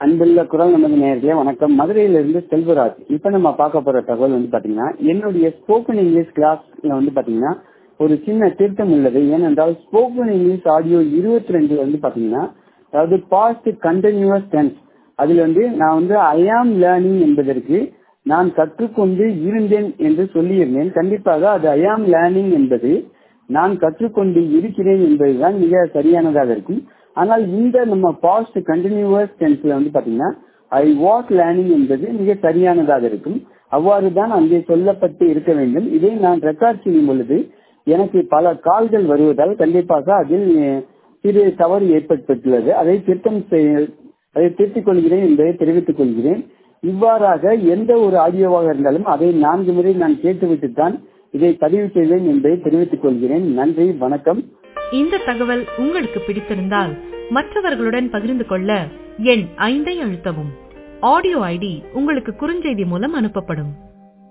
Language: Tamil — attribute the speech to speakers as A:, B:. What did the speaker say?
A: அன்புள்ள குரல் நமது நேர்களே வணக்கம் மதுரையிலிருந்து செல்வராஜ் இப்ப நம்ம பார்க்க போற தகவல் வந்து பாத்தீங்கன்னா என்னுடைய ஸ்போக்கன் இங்கிலீஷ் கிளாஸ்ல வந்து பாத்தீங்கன்னா ஒரு சின்ன திருத்தம் உள்ளது ஏனென்றால் ஸ்போக்கன் இங்கிலீஷ் ஆடியோ இருபத்தி ரெண்டு வந்து பாத்தீங்கன்னா அதாவது பாஸ்ட் கண்டினியூஸ் டென்ஸ் அதுல வந்து நான் வந்து ஐ ஆம் லேர்னிங் என்பதற்கு நான் கற்றுக்கொண்டு இருந்தேன் என்று சொல்லியிருந்தேன் கண்டிப்பாக அது ஐ ஆம் லேர்னிங் என்பது நான் கற்றுக்கொண்டு இருக்கிறேன் என்பதுதான் மிக சரியானதாக இருக்கும் ஆனால் இந்த நம்ம பாஸ்ட் கண்டினியூவஸ் டென்ஸ்ல வந்து பாத்தீங்கன்னா ஐ வாஸ் லேர்னிங் என்பது மிக சரியானதாக இருக்கும் அவ்வாறு தான் அங்கே சொல்லப்பட்டு இருக்க வேண்டும் இதை நான் ரெக்கார்ட் செய்யும் பொழுது எனக்கு பல கால்கள் வருவதால் கண்டிப்பாக அதில் சிறு தவறு ஏற்பட்டுள்ளது அதை திருத்தம் அதை திருத்திக் கொள்கிறேன் என்பதை தெரிவித்துக் கொள்கிறேன் இவ்வாறாக எந்த ஒரு ஆடியோவாக இருந்தாலும் அதை நான்கு முறை நான் கேட்டுவிட்டு தான் இதை பதிவு செய்வேன் என்பதை தெரிவித்துக் கொள்கிறேன் நன்றி வணக்கம்
B: இந்த தகவல் உங்களுக்கு பிடித்திருந்தால் மற்றவர்களுடன் பகிர்ந்து கொள்ள எண் ஐந்தை அழுத்தவும் ஆடியோ ஐடி உங்களுக்கு குறுஞ்செய்தி மூலம் அனுப்பப்படும்